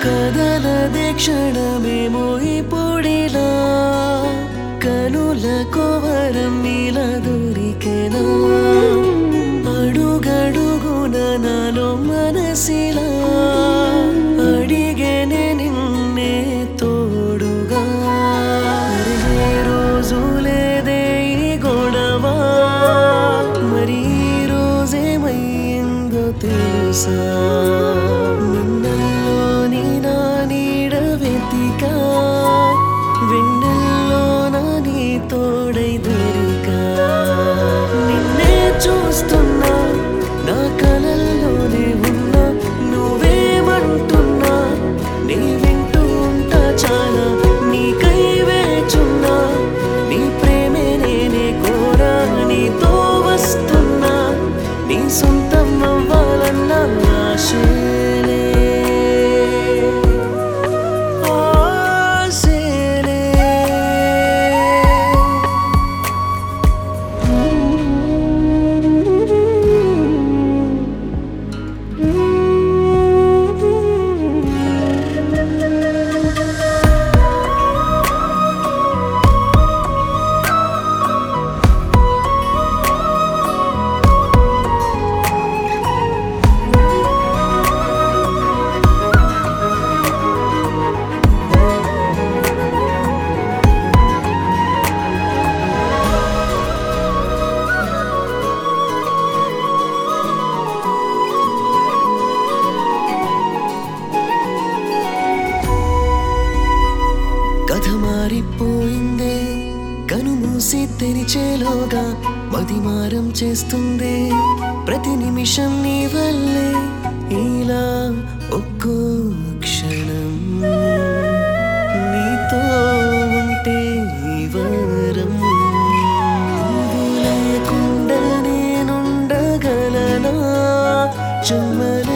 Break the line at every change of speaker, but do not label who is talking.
కదలదే క్షణమేమో ఇప్పుడిలా కనుల కోవరం నీలా దొరికెనా అడుగడుగున నాలో మనసిలా అడిగేనే నిన్నే తోడుగా మరిగే రోజు లేదే ఈ గొడవ మరి ఈ రోజేమైందో తెలుసా నిన్నల్లోని నా నీడ వెతికా వెన్నెల్లో నా నీ తోడై దొరికా నిన్నే చూస్తున్నా నా కలల్లోనే ఉన్నా నువ్వేమంటున్నా నీ వింటూ ఉంటా చాలా నీకై వేచున్నా నీ ప్రేమే నేనే కోరా నీతో వస్తున్నా నీ సొంతం అవ్వాలన్న ఆశలే ఆశలే కథ మారిపోయిందే కనుమూసి తెరిచేలోగా మదిమారం చేస్తుంది ప్రతి నిమిషం నీ వల్లే ఇలా ఒక్కో క్షణం నీతో ఉంటే ఈ వరం నువ్వు లేకుండా నేనుండగలనా జన్మలే